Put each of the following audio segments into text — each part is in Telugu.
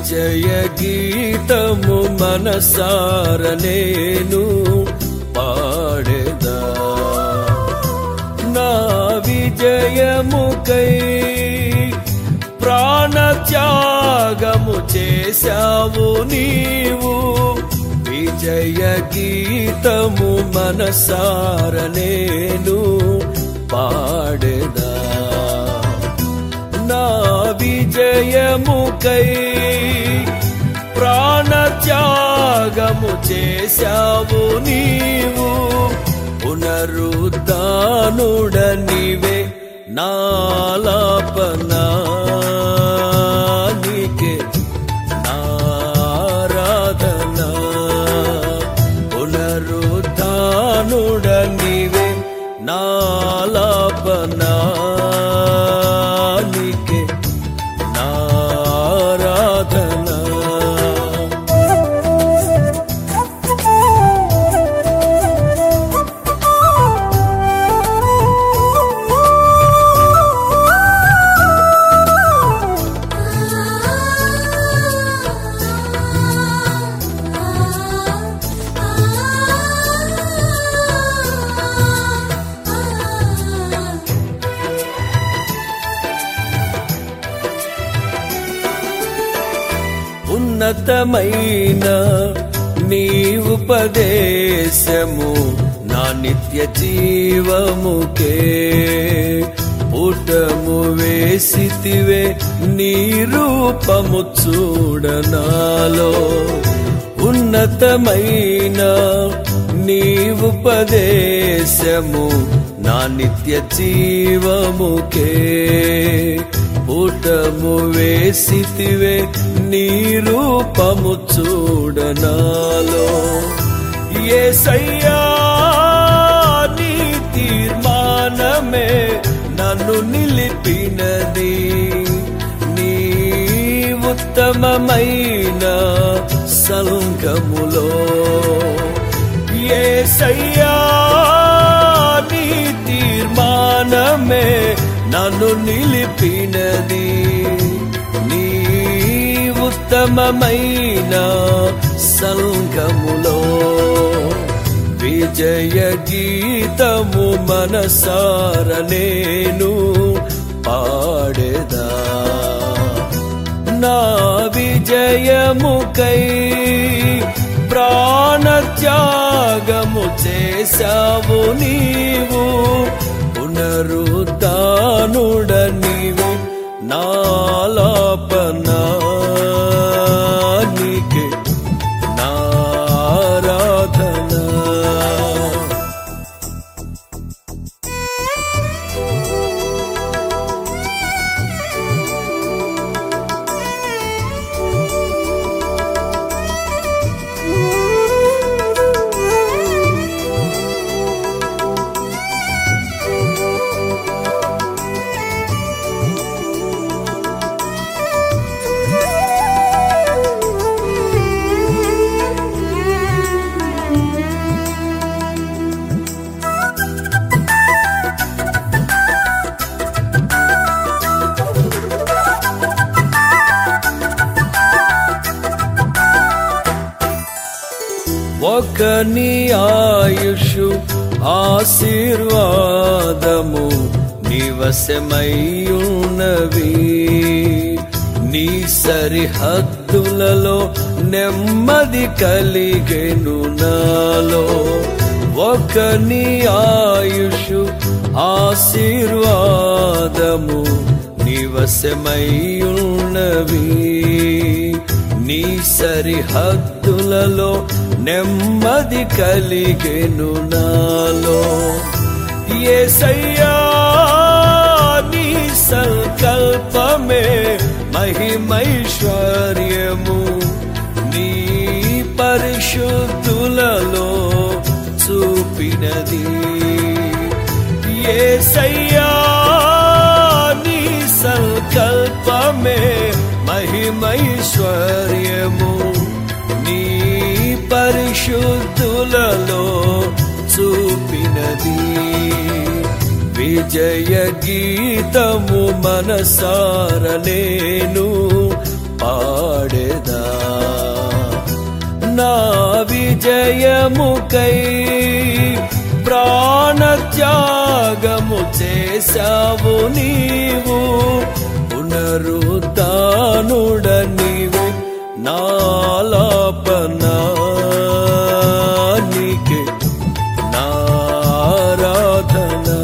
విజయ గీతము మనసార నేను పాడేదా నా విజయముకై ప్రాణ త్యాగము చేశావు నీవు విజయ గీతము మనసార నేను పాడేదా నా విజయముకై ప్రాణ త్యాగము చేశావు నీవు పునరుద్ధానుడ నీవే నాలాపనా నీకే నారాధనా పునరుద్ధానుడ నీవే నాలాపనా నీకే నారాధనా ఉన్నతమైన నీ ఉపదేశము నా నిత్య జీవముకే పుటము వేసితివే నీ రూపము చూడనాలో ఉన్నతమైన నీ ఉపదేశము నా నిత్య జీవముకే పుటము వేసితివే నీ రూపము చూడనాలో ఏ సయ్యా నీ తీర్మానమే నన్ను నిలిపినది నీ ఉత్తమమైన సంఘములో ఏ సయ్యా నీ తీర్మానమే నన్ను నిలిపినది నీ ఉత్తమమైన సంఘములో విజయ గీతము మనసార నేను పాడేదా నా విజయముకై ప్రాణ త్యాగము చేశావు నీవు పునరుద్ధానుడ నీవు నాలాపనా నీకే నారాధనా ఒక నీ ఆయుషు ఆశీర్వాదము నివసమయ్యున్నవి నీ సరిహద్దులలో నెమ్మది కలిగెను నాలో ఒక నీ ఆయుషు ఆశీర్వాదము నివసమయ్యున్నవి నీ సరిహద్దులలో నెమ్మది కలిగెను నాలో ఏసయ్యా నీ సంకల్పమే మహిమైశ్వర్యము నీ పరిశుద్ధులలో చూపినది ఏసయ్యా నీ సంకల్పమే మహిమైశ్వర్యము నీ పరిశుద్ధులలో చూపినది విజయ గీతము మనసార నేను పాడేదా నా విజయముకై ప్రాణత్యాగము చేశావు నీవు పునరుద్ధానుడ నీవే నాలాపనా నీకే నారాధనా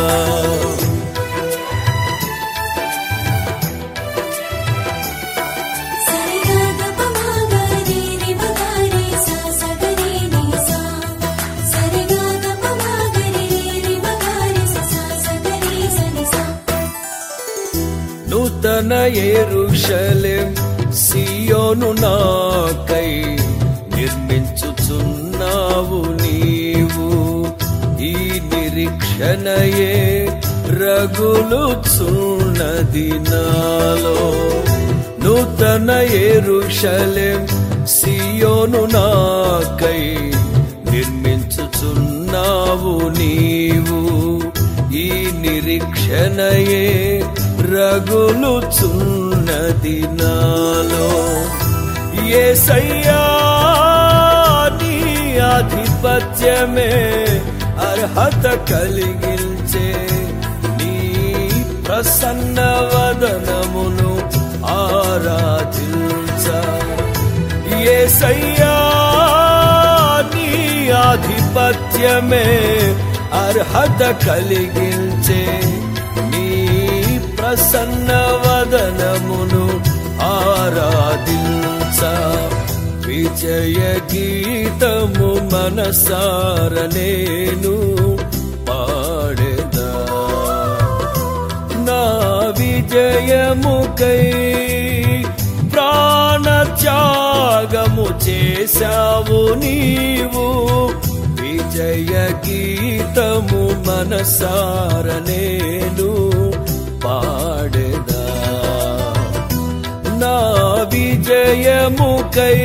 నూతన ఎరుషలేం సియోను నాకై నిర్మించుచున్నావు నీవు ఈ నిరీక్షణయే రగులుచున్నది నాలో నూతన ఎరుషలేం సియోను నాకై నిర్మించుచున్నావు నీవు ఈ నిరీక్షణయే రగులుచున్నది నాలో ఏ నీ ఆధిపత్యమే అర్హత కలిగించే నీ ప్రసన్న వదనమును ఆరాధించ ఏ నీ ఆధిపత్యమే అర్హత కలిగించే నీ ప్రసన్న వదనమును ఆరాధించ విజయ గీతము మనసార నేను పాడేదా నా విజయముకై ప్రాణత్యాగము చేశావు నీవు విజయ గీతము మనసార నేను పాడేదా నా విజయముకై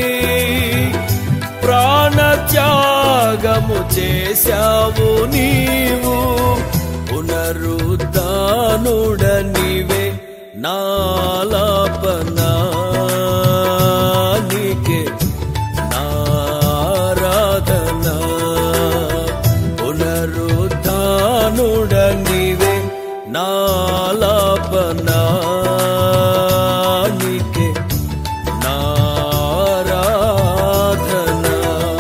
ప్రాణత్యాగము చేశావు నీవు పునరుద్ధానుడ నీవే నాలాపనా నీకే నారాధనా పునరుద్ధానుడ నీవే నాలాపనా నీకే నారాధనా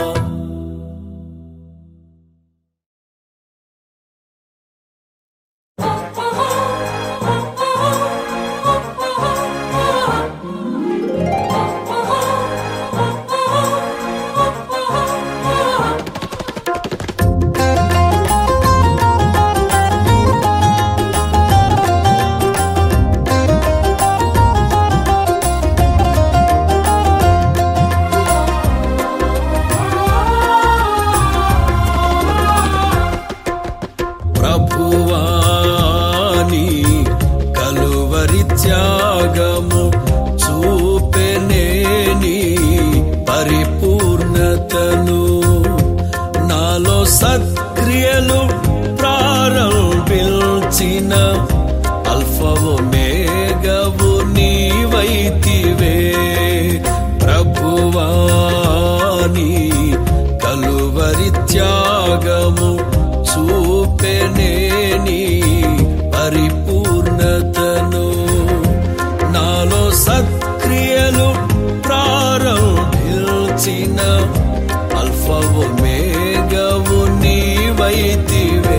ప్రభువాని కలువరి త్యాగము చూపెనేని పరిపూర్ణతను నాలో సక్రియలు ప్రారంభించిన అల్ఫవు మేఘవు నీవైతివే ప్రభువాని కలువరి త్యాగము చూపెనేని పరిపూర్ణతను నాలో సత్క్రియలు ప్రారంభించిన అల్ఫవు మేఘవు నీవైతివే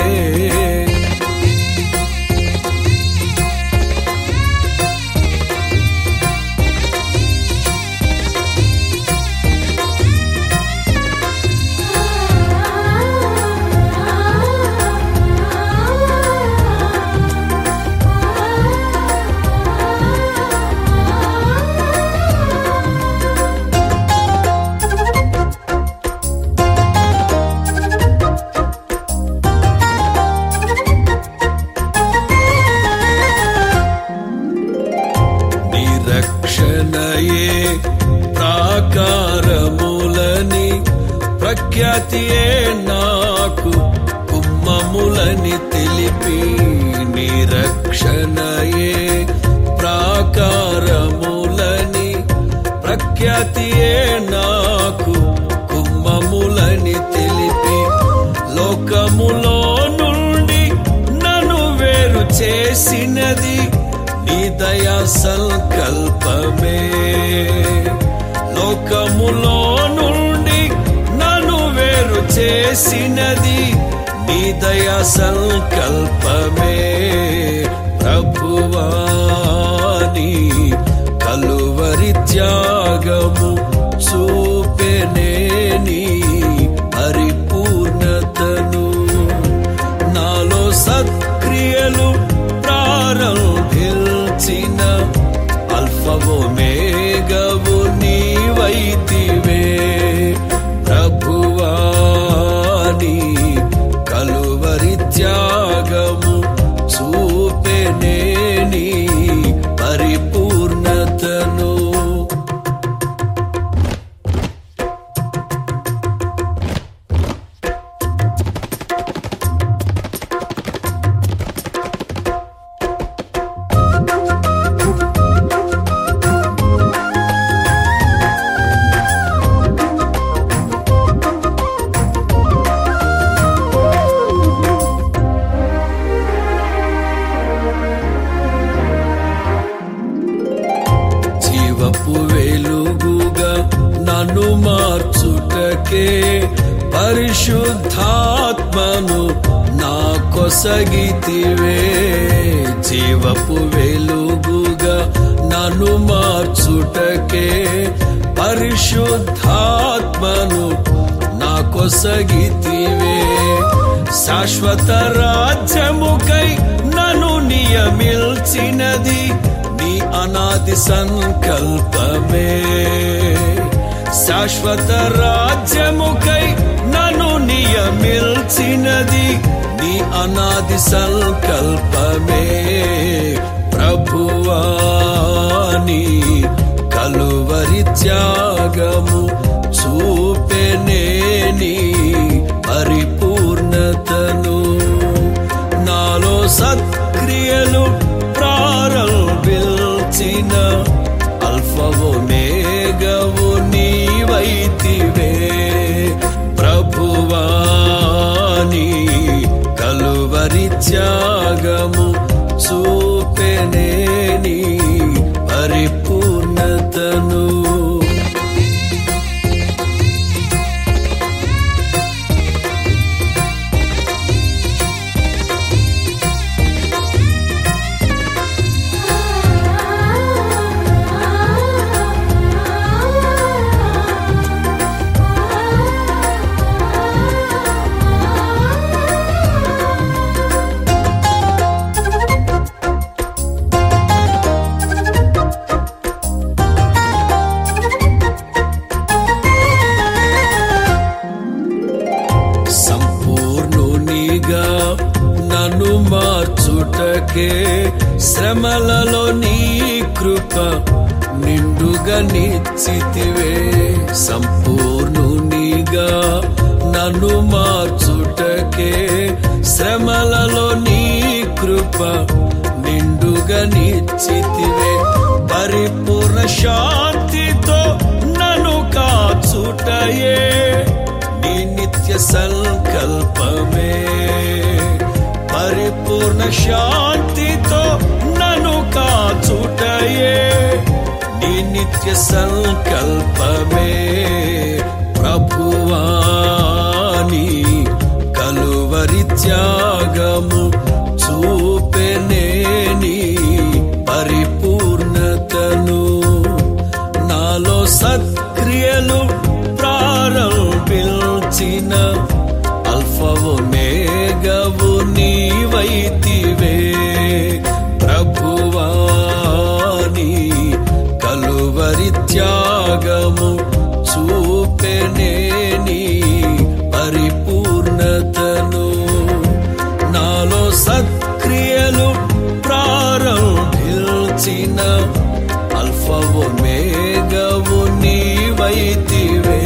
నిరక్షణయే ప్రాకారములని ప్రఖ్యాతియే నాకు కుమ్మములని తెలిపి నిరక్షణయే ప్రాకారములని ప్రఖ్యాతియే నాకు కుమ్మములని తెలిపి లోకములో నుండి నన్ను వేరు చేసినది నీ దయా సంకల్పమే లోకములో నుండి నన్ను వేరు చేసినది నీ దయా సంకల్పమే ప్రభువాని కలువరి త్యాగము చూపెనేని పరిపూర్ణతను నాలో సత్క్రియలు ప్రారంభించిన అల్ఫవో మేఘవు నీవైతివే ప్రభువాని కలువరి త్యాగము చూపెనేని పరిపూర్ణతను జీవపు వెలుగుగా నన్ను మార్చుటకే పరిశుద్ధాత్మను నా కొసగితివే జీవపు వెలుగుగా నన్ను మార్చుటకే పరిశుద్ధాత్మను నా కొసగితివే శాశ్వత రాజ్యముకై నన్ను నియమిల్చినది నీ అనాది సంకల్పమే శాశ్వత రాజ్యముకై నన్ను నియమిల్చినది నీ అనాది సంకల్పమే ప్రభువాని కలువరి త్యాగము చూపెనేని పరిపూర్ణతను నాలో సత్క్రియలు ప్రారంభించిన అల్ఫవో మేఘవు నీవైతివే ప్రభువాని కలువరి త్యాగము చూపెనేని పరిపూర్ణతను సంపూర్ణునిగా నన్ను మార్చుటకే శ్రమలలో నీ కృప నిండుగా నిశ్చితివే సంపూర్ణునిగా నన్ను మార్చుటకే శ్రమలలో నీ కృప నిండుగా నిశ్చితివే పరిపూర్ణ శాంతితో నన్ను కాచుటయే నీ నిత్య సంకల్పమే పరిపూర్ణ శాంతితో నన్ను కాచుటయే నీ నిత్య సంకల్పమే ప్రభువాని కలువరి త్యాగము చూపెనేని పరిపూర్ణతను నాలో సత్క్రియలు ప్రారంభించిన అల్ఫవో మేఘవు నీవైతివే ప్రభువాని కలువరి త్యాగము చూపెనేని పరిపూర్ణతను నాలో సత్క్రియలు ప్రారంభించిన అల్ఫవో మేఘవు నీవైతివే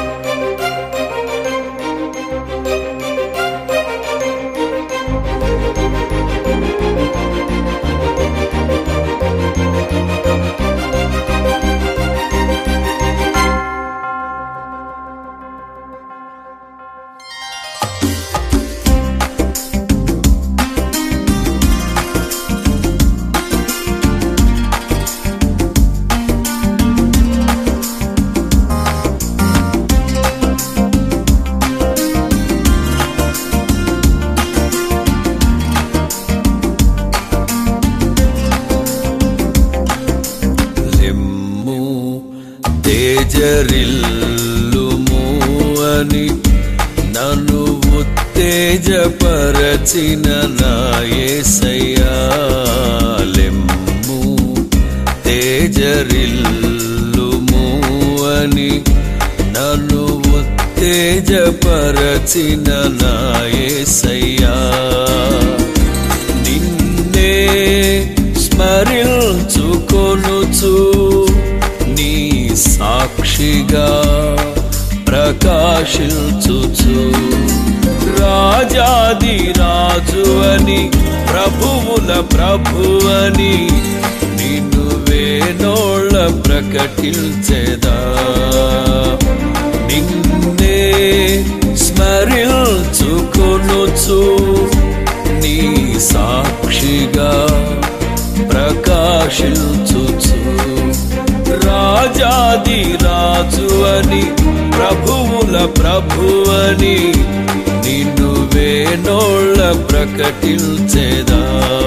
Thank తేజరిల్లుము అని నన్ను ఉత్తేజపరచిన నాయసయ్యాలెమ్ము తేజరిల్లుము అని నన్ను ఉత్తేజపరచిన నాయసయ్యా నిన్నే స్మరించుకొనుచు నీ సాక్షిగా ప్రకాశించుచు రాజాది రాజు అని ప్రభువుల ప్రభువని నిన్ను వేనోళ్ళ ప్రకటించెదా నిన్నే స్మరించుకొనుచు నీ సాక్షిగా ప్రకాశించుచు రాజాది రాజు అని ప్రభువుల ప్రభువని నిన్ను వేనోళ్ళ ప్రకటించెదా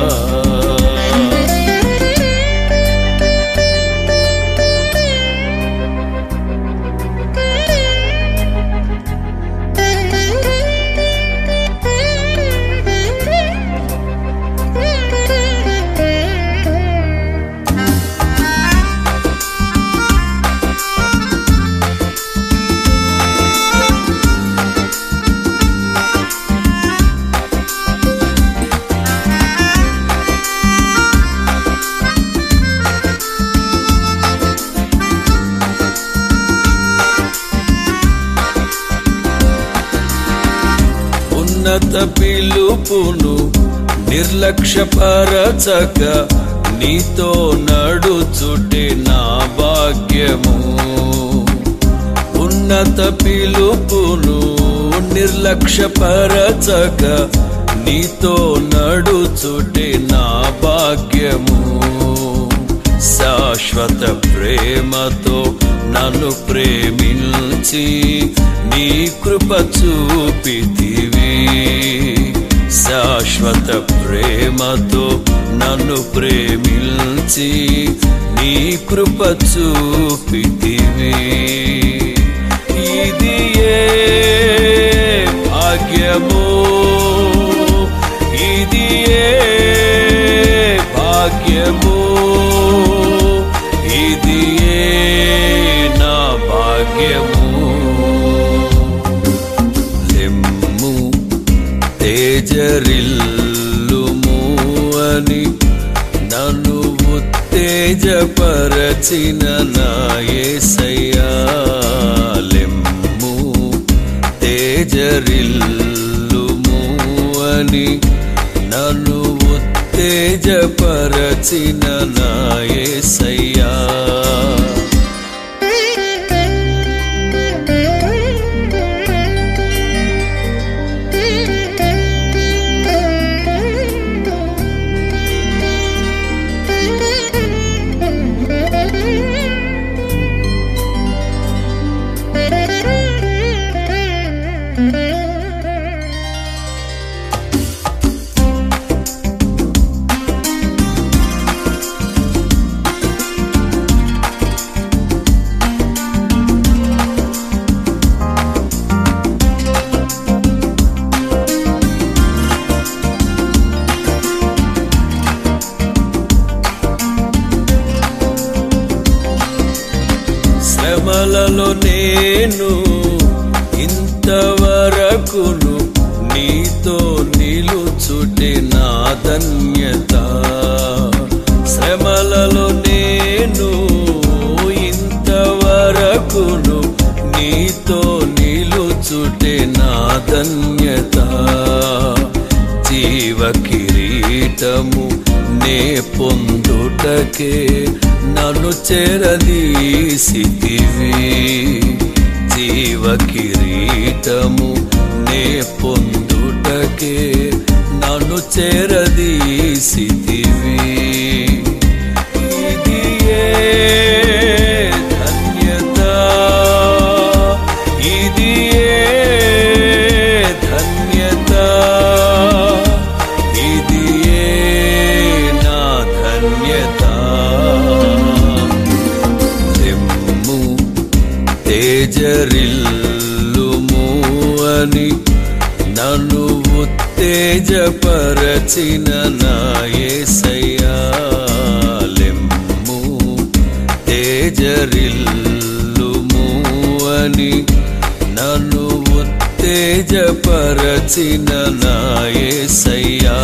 ఉన్నత పిలుపును నిర్లక్ష్యపరచక నీతో నడుచుటే నా భాగ్యము ఉన్నత పిలుపును నిర్లక్ష్యపరచక నీతో నడుచుటే నా భాగ్యము శాశ్వత ప్రేమతో నన్ను ప్రేమించి నీ కృప చూపితివి శాశ్వత ప్రేమతో నన్ను ప్రేమించి నీ కృప చూపితివి ఇది ఏ భాగ్యము ఇది ఏ భాగ్యము ఇది ఏ నా భాగ్యము లెమ్ము తేజరిల్లుము అని నన్ను ఉత్తేజపరచిన నాయసయ్యాలెమ్ము తేజరిల్లుము అని నన్ను ఉత్తేజపరచిన నాయసయ్యా శ్రమలలో నేను ఇంతవరకును నీతో నిలుచుటే నా ధన్యత శ్రమలలో నేను ఇంతవరకును నీతో నిలుచుటే నా ధన్యత జీవ కిరీటము నే పొందుటకే నన్ను చెరదీసితివి జీవ కిరీటము నే పొందుటకే నన్ను చెరదీసితివి ఇది ఏ ధన్యత ఇది ఏ ధన్యత ఇది ఏ నా ధన్యత తెమ్ము తేజరిల్లుము అని నన్ను ఉత్తేజపరచిన నాయసయ్యాలెమ్ము తేజరిల్లుము అని నన్ను ఉత్తేజపరచిన నాయసయ్యా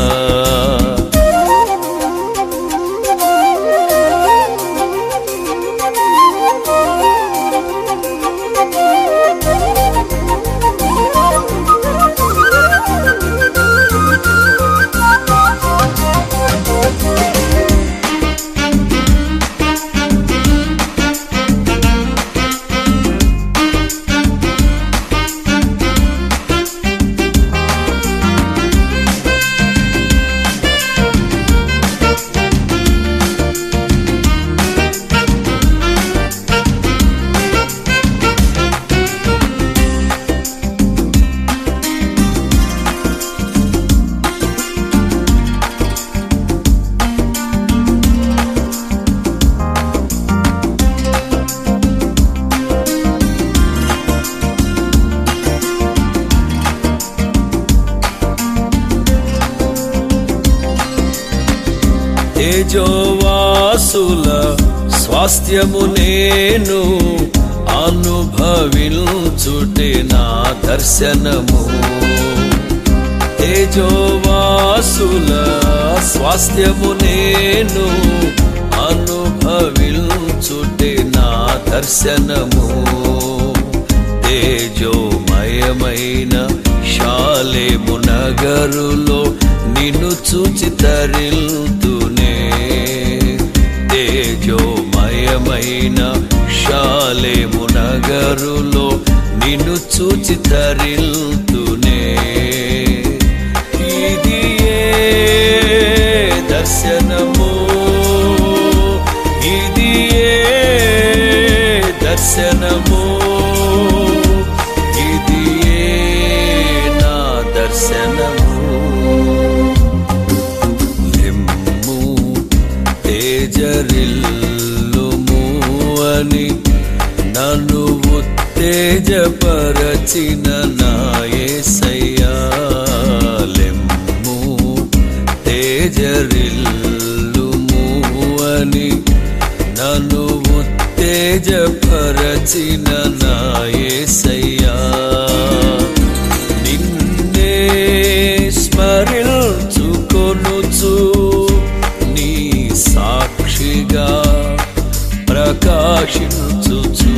తేజోవాసుల స్వాస్థ్యము నేను అనుభవించుటే నా దర్శనము తేజోవాసుల స్వాస్థ్యము నేను అనుభవించుటే నా దర్శనము తేజోమయమైన శాలేము నగరులో నిన్ను చూచి తరిల్తునే తేజోమయమైన శాలేము నగరులో నిన్ను చూచి తరిల్తునే ఇది ఏ దర్శనము ఇది ఏ దర్శనము ఇది ఏ నా దర్శనము నిమ్ము తేజరిల్లుము అని నన్ను ఉత్తేజపరచిన నాయసయ్యాలెమ్ము తేజరిల్లుము అని నన్ను ఉత్తేజపరచిన నాయసయ్యా నిన్నే స్మరించుకొనుచు నీ సాక్షిగా ప్రకాశించుచు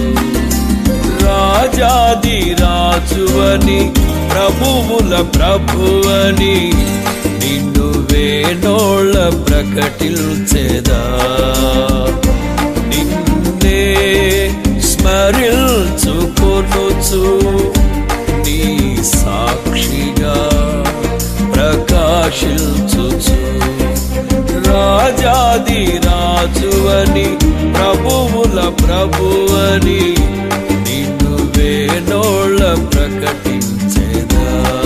రాజాది రాజువని ప్రభువుల ప్రభువని నిన్ను వేణోళ్ళ ప్రకటించేదా నిన్నే స్మరించుకొనుచు నీ సాక్షిగా ప్రకాశించుచు రాజాది రాజువని ప్రభువుల ప్రభువని నిన్ను వేణోళ్ళ ప్రకటించేదా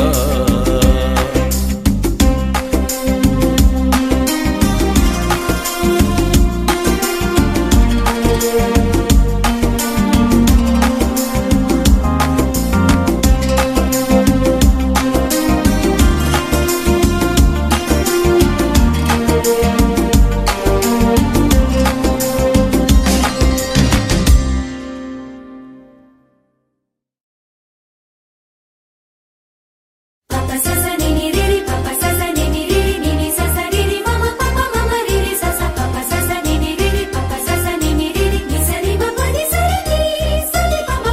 Papa sasa nini riri, papa sasa nini riri, nini sasa riri, mama papa mama riri sasa, papa sasa nini riri, papa sasa nini riri, ni sari papa ni sari ni sari papa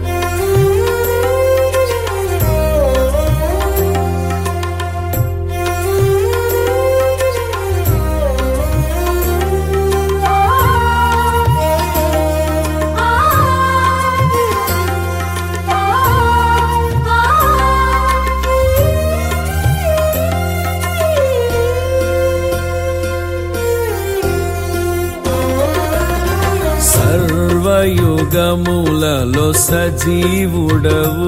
సర్వయుగములలో సజీవుడవు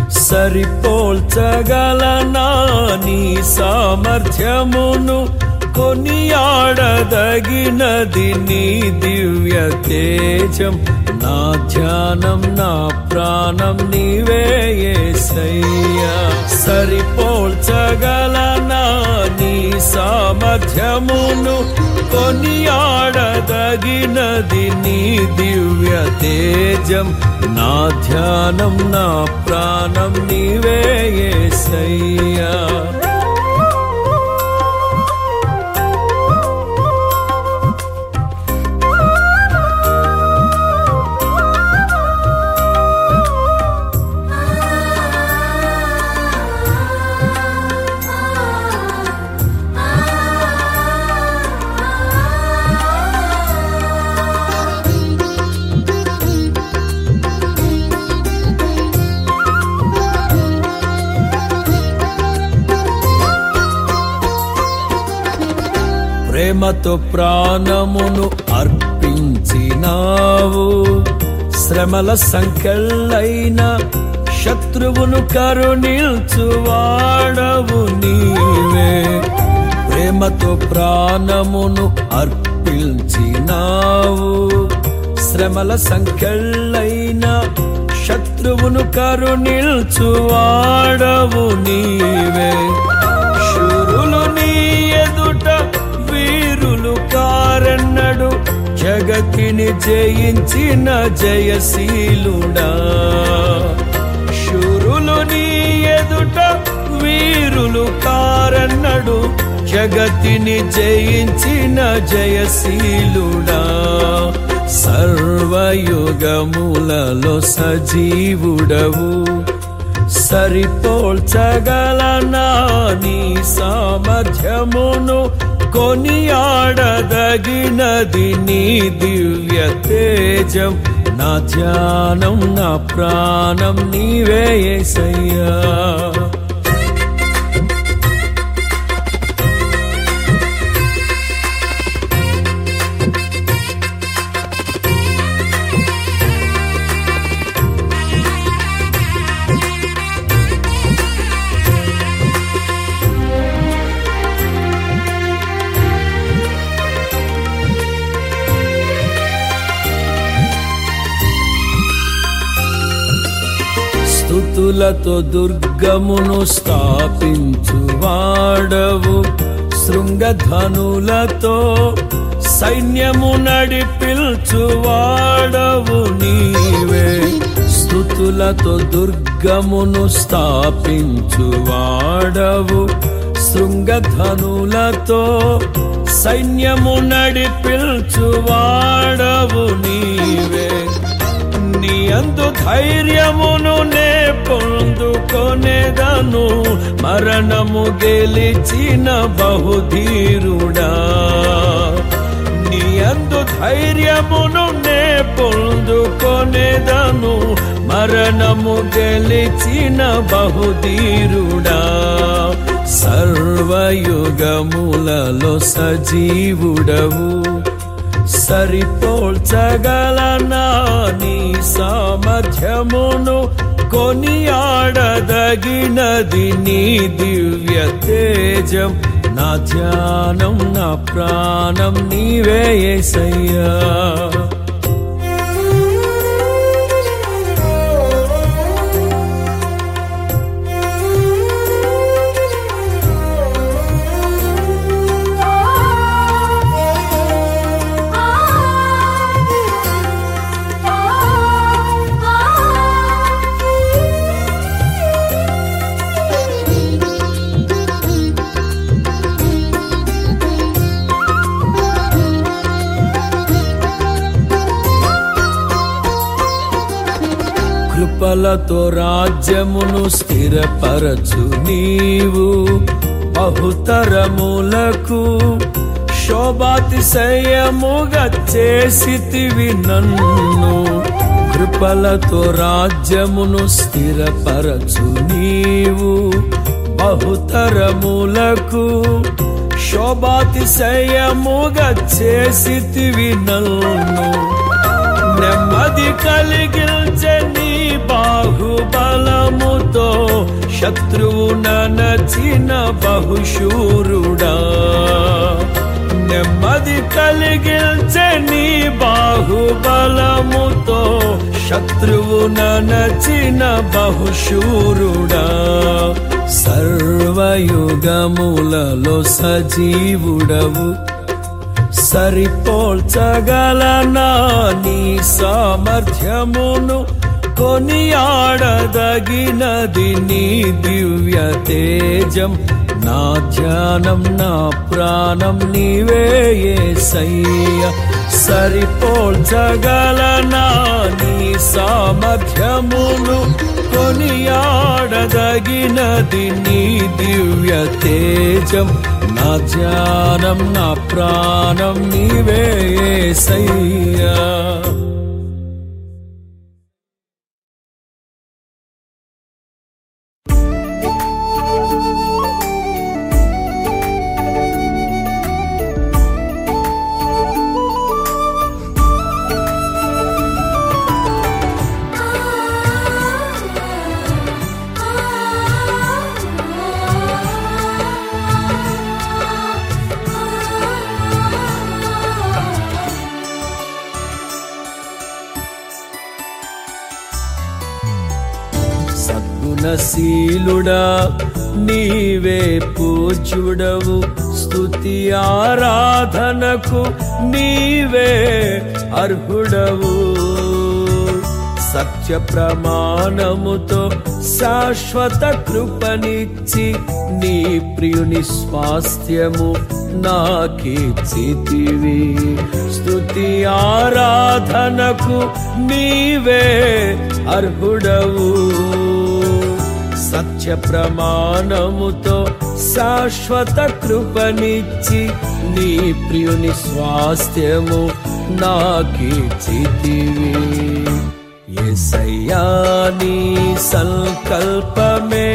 సరిపోల్చగలనా నీ సామర్థ్యమును కొనియాడదగినది నీ దివ్య తేజం నా ధ్యానం నా ప్రాణం నీవే యేసయ్యా సరిపోల్చగలనా నీ సామర్థ్యమును కొనియాడదగినది నీ దివ్య తేజం నా ధ్యానం నా ప్రాణం నీవే యేసయ్యా ప్రేమతో ప్రాణమును అర్పించినావు శ్రమల సంకెళ్ళైన శత్రువును కరుణిల్చువాడవు నీవే ప్రేమతో ప్రాణమును అర్పించినావు శ్రమల సంకెళ్ళైన శత్రువును కరుణిల్చువాడవు నీవే శూరులు నీ ఎదుట వీరులు కారన్నడు జగతిని జయించిన జయశీలుడా శూరులు నీ ఎదుట వీరులు కారన్నడు జగతిని జయించిన జయశీలుడా సర్వయుగములలో సజీవుడవు సరిపోల్చగలనా నీ సామర్థ్యమును కొనియాడదగినది నీ దివ్య తేజం నా ధ్యానం నా ప్రాణం నీవే యేసయ్యా స్థుతులతో దుర్గమును స్థాపించువాడవు శృంగధనులతో సైన్యము నడిపిల్చువాడవు నీవే స్థుతులతో దుర్గమును స్థాపించువాడవు శృంగధనులతో సైన్యము నడిపిల్చువాడవు నీవే నీ అందు ధైర్యమును నే పొందుకొనేదను మరణము గెలిచిన బహుధీరుడా నీ అందు ధైర్యమును నే పొందుకొనేదను మరణము గెలిచిన బహుధీరుడా సర్వయుగములలో సజీవుడవు సరిపోల్చగలనా నీ సామర్థ్యమును కొనియాడదగినది నీ దివ్య తేజం నా ధ్యానం నా ప్రాణం నీవే యేసయ్యా కృపలతో రాజ్యమును స్థిరపరచు నీవు బహుతరములకు శోభాతిశయముగా చేసితివి నన్ను కృపలతో రాజ్యమును స్థిరపరచు నీవు బహుతరములకు శోభాతిశయముగా చేసితివి నన్ను నెమ్మది కలిగించే నీ బాహుబలముతో శత్రువు నచిన బహుశూరుడా నెమ్మది కలిగిల్చే నీ బాహుబలముతో శత్రువు నచిన బహుశూరుడా సర్వయుగములలో సజీవుడవు సరిపోల్చగలనా నీ సామర్థ్యమును కొనియాడదగినది నీ దివ్య తేజం నా ధ్యానం నా ప్రాణం నీవే యేసయ్య సరిపోల్చగలనా నీ సామర్థ్యమును కొనియాడదగినది నీ దివ్య తేజం నా ధ్యానం నా ప్రాణం నీవే యేసయ్యా సద్గుణశీలుడా నీవే పూజుడవు స్తుతి ఆరాధనకు నీవే అర్హుడవు సత్య ప్రమాణముతో శాశ్వత కృపనిచ్చి నీ ప్రియుని స్వాస్థ్యము నాకిచ్చితివి స్తుతి ఆరాధనకు నీవే అర్హుడవు సత్య ప్రమాణముతో శాశ్వత కృపనిచ్చి నీ ప్రియుని స్వాస్థ్యము నాకిచ్చితివి ఎసయ్యా నీ సంకల్పమే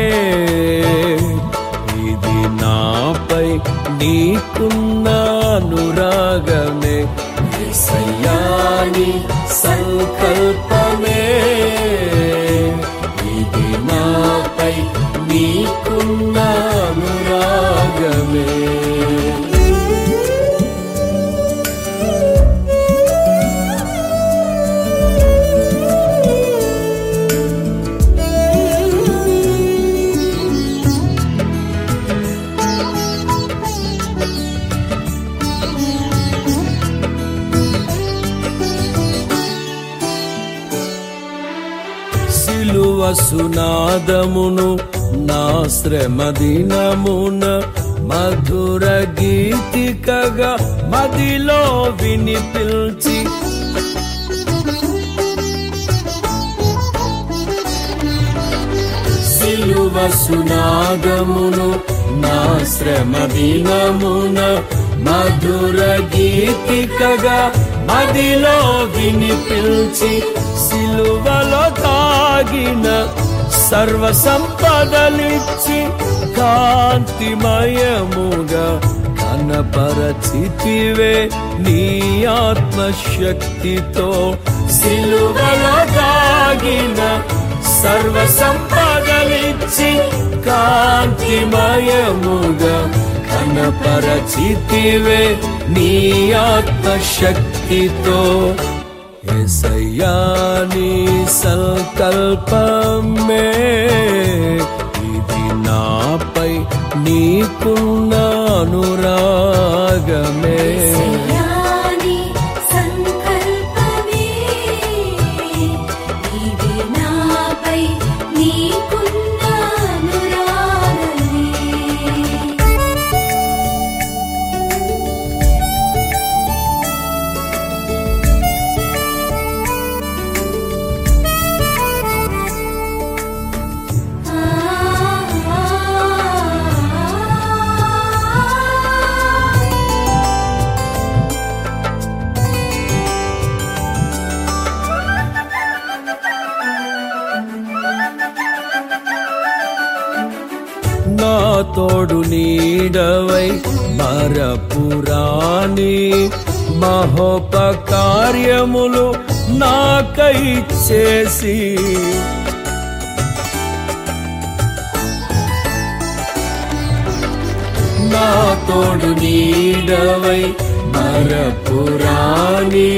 ఇది నాపై నీకున్న అనురాగమే ఎసయ్యా నీ సంకల్పమే ఇది నాపై నీకున్న అనురాగమే సిలువ సునాదమును నా శ్రమ దినమున మధుర గీతికగా మదిలో వినిపిల్చి సిలువ సునాదమును నా శ్రమ దినమున మధుర గీతికగా మదిలో వినిపిల్చి సిలువలో తాగిన సర్వ సంపదలిచ్చి కాంతిమయముగా కనపరచితివే నీ ఆత్మశక్తితో సిలువలో దాగిన సర్వ సంపదలిచ్చి కాంతిమయముగా కనపరచితివే నీ ఆత్మశక్తితో ఎసయ్యా నీ సంకల్పమే ఇది నాపై నీకున్న అనురాగమే సయాని సంకల్పమే ఇది నాపై నీకున్న అనురాగమే నా తోడు నీడవై మరపురాని మహోపకార్యములు నాకై చేసి నా తోడు నీడవై మరపురాణి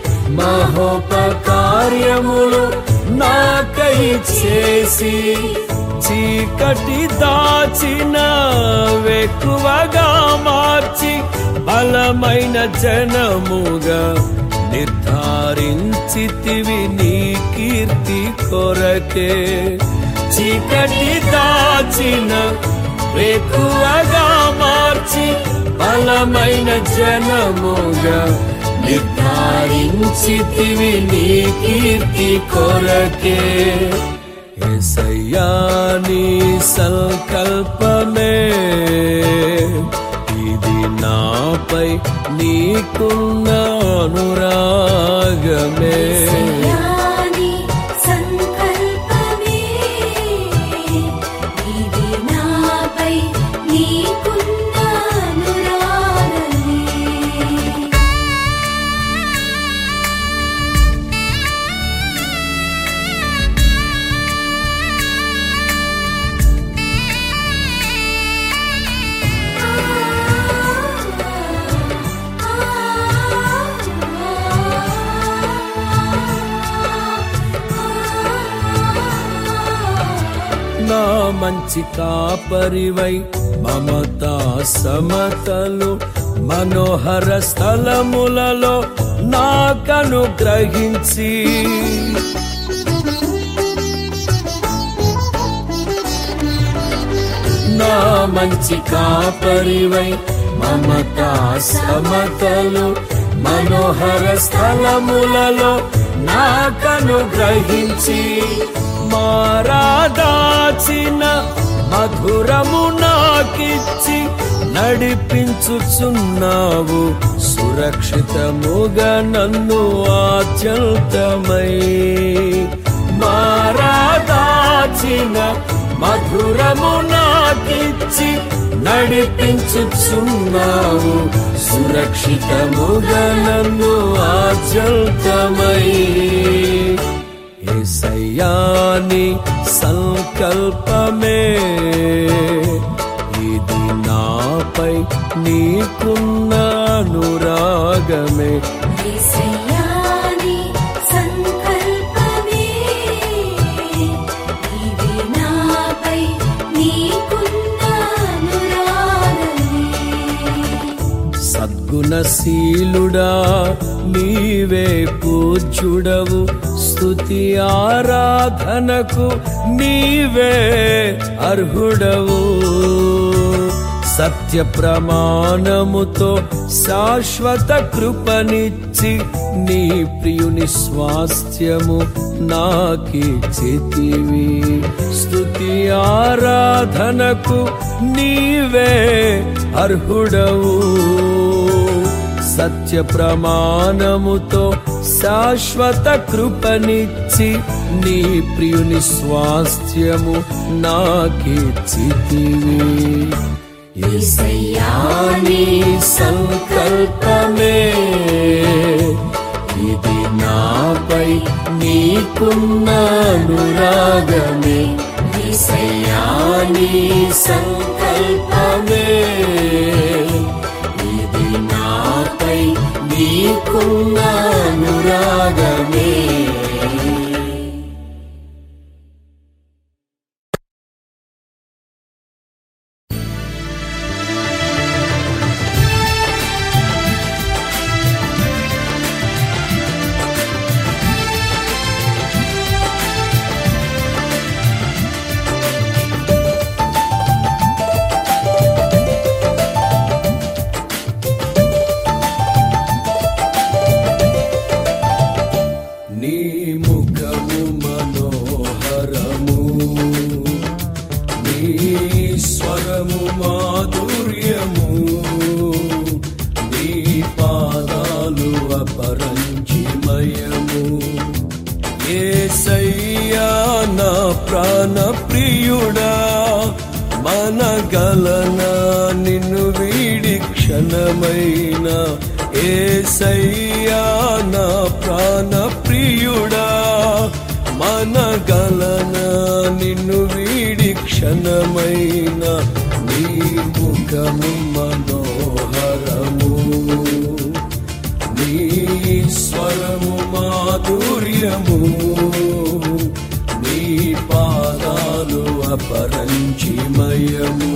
మహోపకార్యములు నాకై చేసి చీకటి దాచిన వెక్కువగా మార్చి బలమైన జనముగా నిర్ధారించితివి నీ కీర్తి కొరకే చీకటి దాచిన వెక్కువగా మార్చి బలమైన జనముగా నిర్ధారించితివి నీ కీర్తి కొరకే ఎసయ్యా నీ సంకల్పమే ఇది నాపై నీకున్న అనురాగమే యేసయ్యాని సంకల్పమే ఇది నాపై నీకున్న అనురాగమే నా మంచి కాపరివై మమతా సమతలు మనోహర స్థలములలో నాకను గ్రహించి నా మంచి కాపరివై మమతా సమతలు మనోహర స్థలములలో నాకను గ్రహించి మారాదాచిన మధురము నాకిచ్చి నడిపించుచున్నావు సురక్షితముగా నన్ను ఆచల్తమై మారాదాచిన మధురము నాకిచ్చి నడిపించుచున్నావు సురక్షితముగా నన్ను ఆచల్తమై ఏసయ్యాని సంకల్పమే ఇది నాపై నీకున్న అనురాగమే యేసయ్యాని సంకల్పమే ఇది నాపై నీకున్న అనురాగమే సద్గుణశీలుడా నీవే పూజ్యుడవు స్తుతి ఆరాధనకు నీవే అర్హుడవు సత్య ప్రమాణముతో శాశ్వత కృపనిచ్చి నీ ప్రియుని స్వాస్థ్యము నాకిచ్చితివి స్తుతి ఆరాధనకు నీవే అర్హుడవు సత్య ప్రమాణముతో శాశ్వత కృపనిచ్చి నీ ప్రియుని స్వాస్థ్యము నాకిచ్చితివి యేసయ్యాని సంకల్పమే ఇది నాపై నీకున్న అనురాగమే యేసయ్యాని సంకల్పమే ఇది నాపై నీకున్న అనురాగమే నీ ముఖము మనోహరము నీ స్వరము మాధుర్యము నీ పాదాలు అపరంజిమయము ఏసయ్యా నా ప్రాణ ప్రియుడా మనగలనా నిన్ను వీడి క్షణమైన ఏసయ్యా నా ప్రాణ ప్రియుడా మనగలనా నిన్ను వీడి క్షణమైన నీ ముఖము మాధుర్యము నీ పాదాలు అపరంచిమయము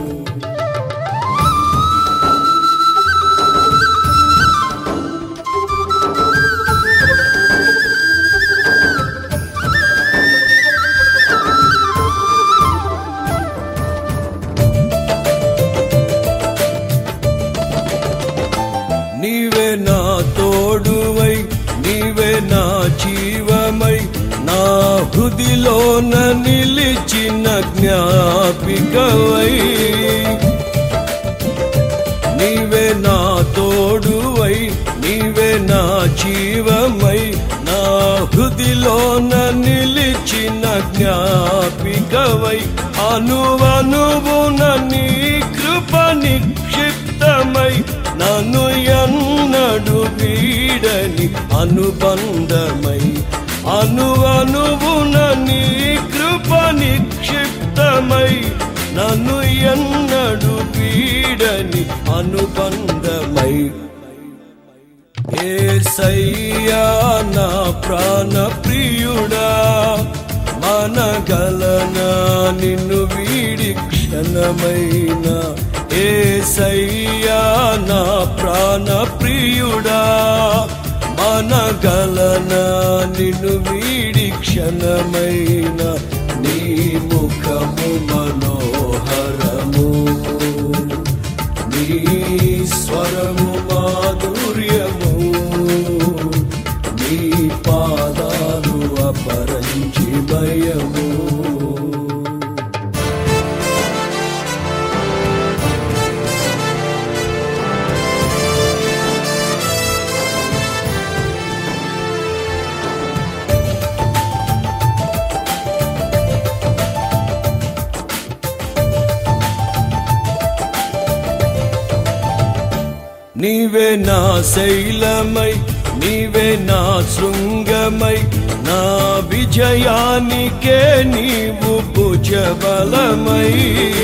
నీవే నా తోడువై నీవే నా జీవమై నా హృదిలోన నిలిచిన జ్ఞాపికవై నీవే నా తోడువై నీవే నా జీవమై నా హృదిలోన నిలిచిన జ్ఞాపికవై అనువనువున నీ కృప నిక్షిప్తమై నన్ను ఎన్నడు వీడని అనుబంధమై అనువనువున నీ కృప నిక్షిప్తమై నన్ను ఎన్నడు వీడని అనుబంధమై ఏసయ్యా నా ప్రాణ ప్రియుడా మనగలనా నిన్ను వీడి క్షణమైన ఏసయ్యా నా ప్రాణ ప్రియుడా మనగలనా నిన్ను వీడి క్షణమైన నీ ముఖము మనోహరము నీ స్వరము మాధుర్యము నీ పాదాలు అపరంచి భయము నీవే నా శైలమై నీవే నా శృంగమై నా విజయానికే నీవు భుజబలమై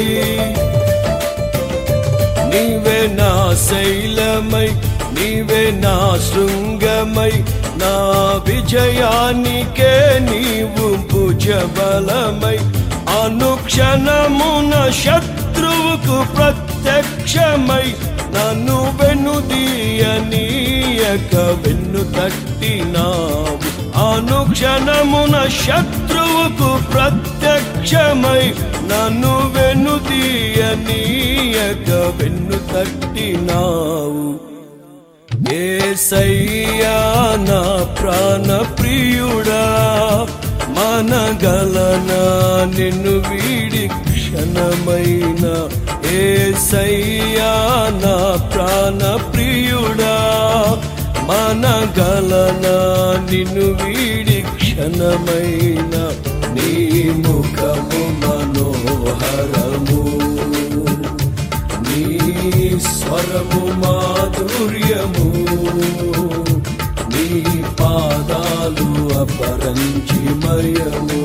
నీవే నా శైలమై నీవే నా శృంగమై నా విజయానికే నీవు భుజబలమై అనుక్షణమున శత్రువుకు ప్రత్యక్షమై నన్ను వెనుదీయనీయక వెన్ను తట్టినావు అనుక్షణమున శత్రువుకు ప్రత్యక్షమై నన్ను వెనుదీయనీయక వెన్ను తట్టినావు ఏసయ్యా నా ప్రాణ ప్రియుడా మనగలనా నిన్ను వీడి క్షణమైన ఏసయ్యా నా ప్రాణ ప్రియుడా మనగలనా నిన్ను వీడి క్షణమైన నీ ముఖము మనోహరము నీ స్వరము మాధుర్యము నీ పాదాలు అపరంచిమయము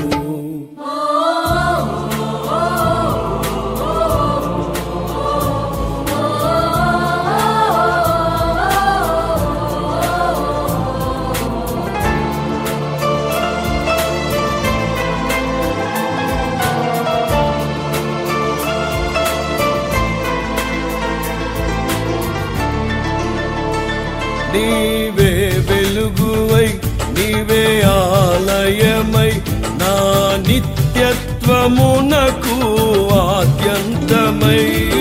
నీవే వెలుగువై నీవే ఆలయమై నా నిత్యత్వమునకు ఆద్యంతమై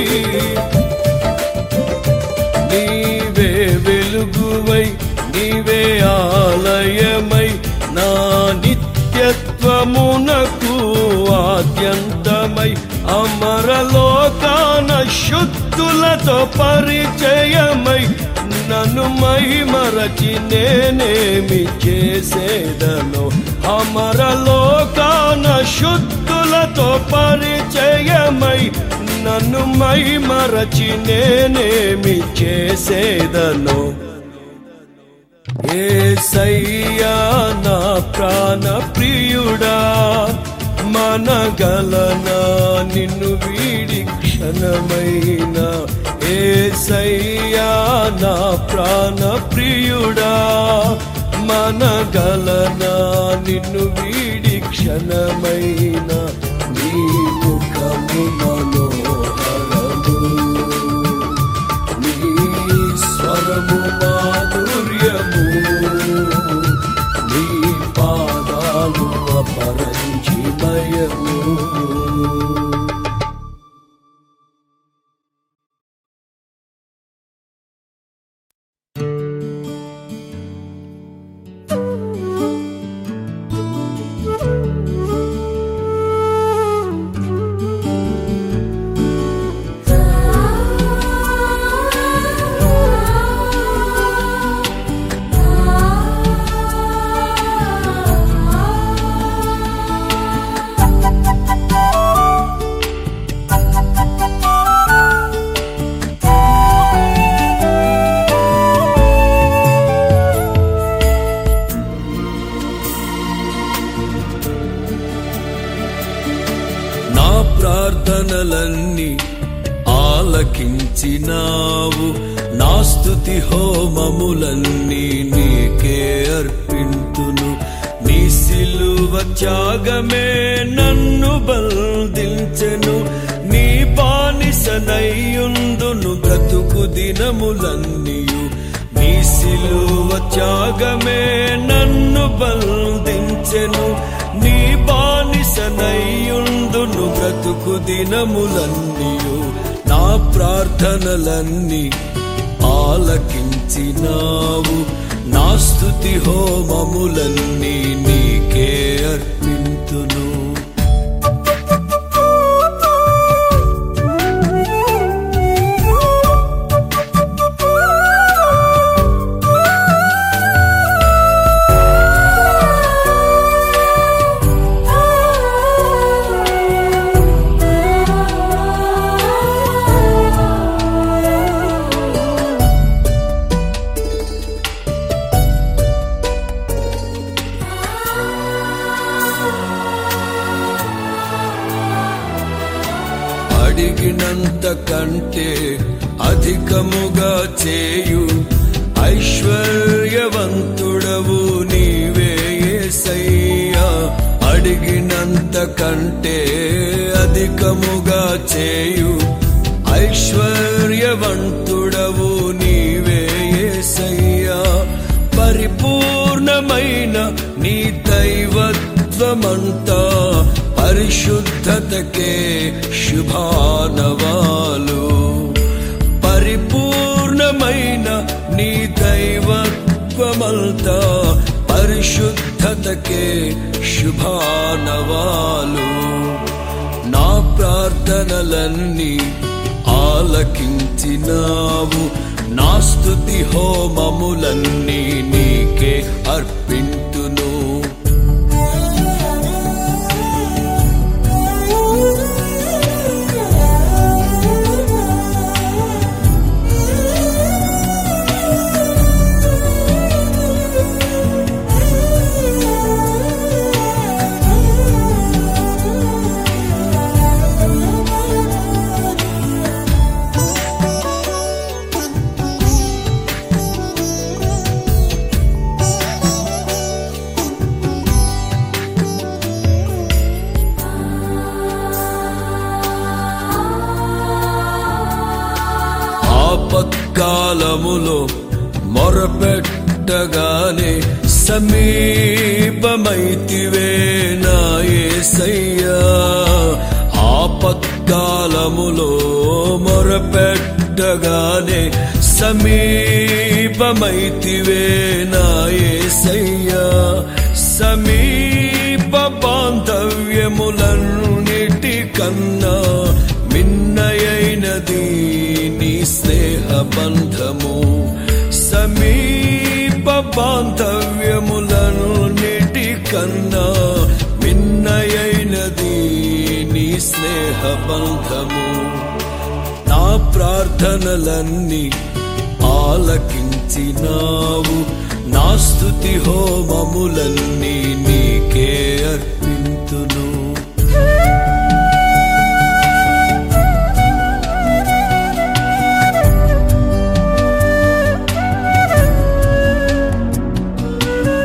నీవే వెలుగువై నీవే ఆలయమై నా నిత్యత్వమునకు ఆద్యంతమై అమరలోకాన శుద్ధులతో పరిచయమై నన్ను మై మరచి నేనేమి చేసేదను అమరలోకాన శుద్ధులతో పరిచయమై నన్ను మై మరచి నేనేమి చేసేదను ఏసయ్యా నా ప్రాణ ప్రియుడా మనగలనా నిన్ను వీడి క్షణమైన ఏసయ్యా నా ప్రాణ ప్రియుడా మనగలనా నిన్ను వీడి క్షణమైన నీ ముఖము మనోహరము నీ స్వరము మాధుర్యము నీ పాదాలు అపరంజిమయము నా ప్రార్థనలన్నీ ఆలకించినావు నా స్తుతి హోమములన్నీ నీకే అర్పింతును నీ సిలువ త్యాగమే నన్ను బంధించెను నీ బానిసనయ్యుందును బ్రతుకు దినములన్నీయు నీ సిలువ త్యాగమే నన్ను బంధించెను నీ బానిసనయ్యుందును బ్రతుకు దినములన్నీయు నా ప్రార్థనలన్నీ ఆలకించినావు నా స్తుతి హోమములన్నీ నీకే అర్పింతును అడిగినంత కంటే అధికముగా చేయు ఐశ్వర్యవంతుడవు నీవే యేసయ్యా అడిగినంత కంటే అధికముగా చేయు ఐశ్వర్యవంతుడవు నీవే యేసయ్యా పరిపూర్ణమైన నీ దైవత్వమంతా పరిశుద్ధతకే శుభానవాలు పరిపూర్ణమైన నీ దైవత్వమంతా పరిశుద్ధతకే శుభానవాలు నా ప్రార్థనలన్నీ ఆలకించినావు నా స్తుతి హోమములన్నీ నీకే అర్పింతును ఆపత్కాలములో మొరపెట్టగానే సమీపమైతివే నా యేసయ్యా ఆపత్కాలములో మొరపెట్టగానే సమీపమైతివే నా యేసయ్యా సమీప బాంధవ్యములన్నిటి కన్నా మిన్నయైనది నీ స్నేహ బంధము సమీప బాంధవ్యములన్నిటి కన్నా మిన్నయైనది నీ స్నేహ బంధము నా ప్రార్థనలన్నీ ఆలకించినావు నా స్తుతి హోమములన్నీ నీకే అర్పింతును ఆ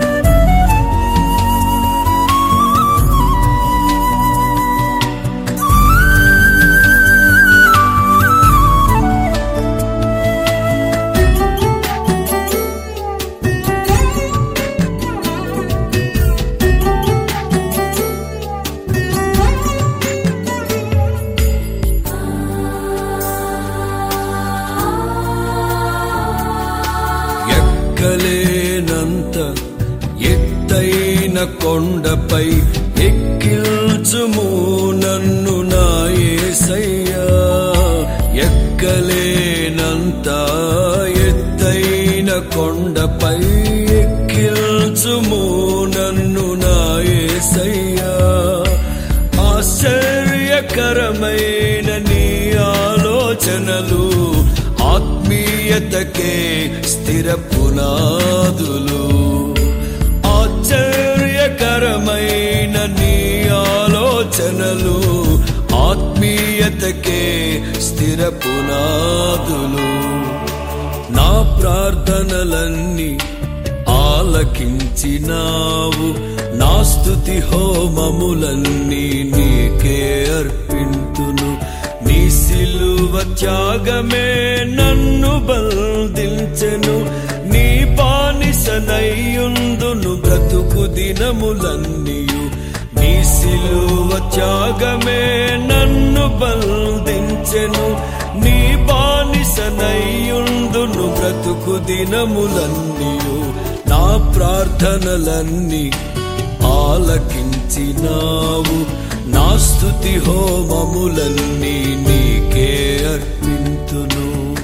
కొండపై ఎక్కిల్చుము నన్ను నా యేసయ్యా ఎక్కలేనంత ఎత్తైన కొండపై ఎక్కిల్చుము నన్ను నా యేసయ్యా ఆశ్చర్యకరమైన నీ ఆలోచనలు ఆత్మీయతకే స్థిర పునాదులు ఆశ్చర్యకరమైన నీ ఆలోచనలు ఆత్మీయతకే స్థిర పునాదులు నా ప్రార్థనలన్నీ ఆలకించినావు నా స్తుతి హోమములన్నీ నీకే అర్పింతును నీ సిలువ త్యాగమే నన్ను బంధించెను నీ బానిసనయ్యుందును బ్రతుకు దినములన్నీయు నీ సిలువ త్యాగమే నన్ను బంధించెను నీ బానిసనయ్యుందును బ్రతుకు దినములన్నీయు నా ప్రార్థనలన్నీ ఆలకించినావు నా స్తుతి హోమములన్నీ నీకే అర్పింతును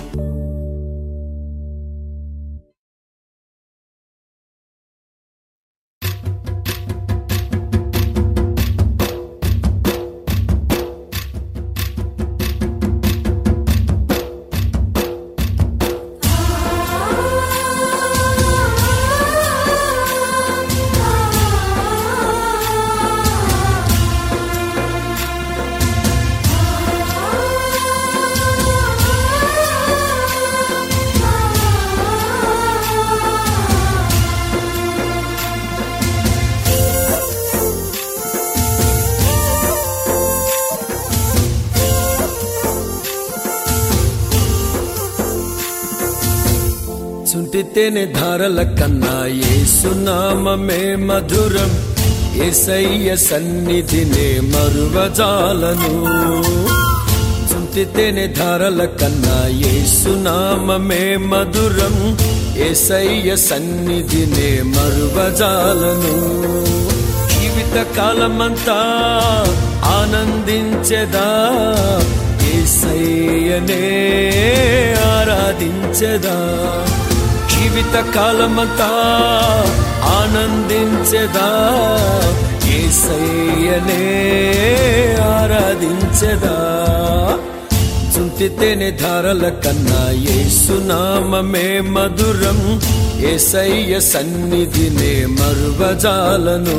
చుంటితేనే ధారల కన్నా ఏసునామమే మధురం ఏసయ్య సన్నిధినే మరువజాలను చుంటితేనే ధారల కన్నా ఏసునామమే మధురం ఏసయ్య సన్నిధినే మరువజాలను జీవిత కాలమంతా ఆనందించెదా ఏసయ్యనే ఆరాధించెదా జీవిత కాలమంతా ఆనందించెదా ఏసయ్యనే ఆరాధించెదా చుంటితేనే ధారల కన్నా ఏసునామమే మధురం ఏసయ్య సన్నిధినే మరువజాలను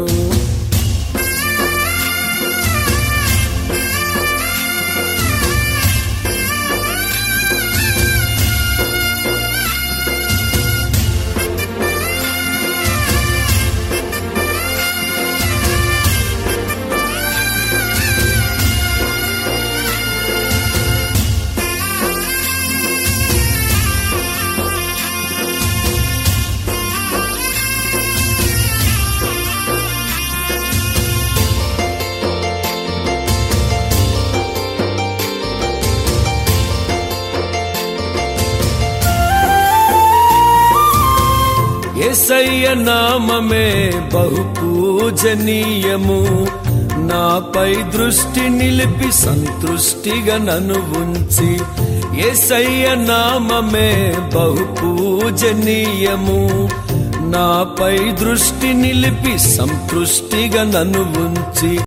ఏసయ్య నామమే బహు పూజనీయము నాపై దృష్టి నిలిపి సంతృష్టిగా నన్ను ఉంచి ఏసయ్య నామమే బహు పూజనీయము నాపై దృష్టి నిలిపి సంతృష్టిగా నన్ను ఉంచి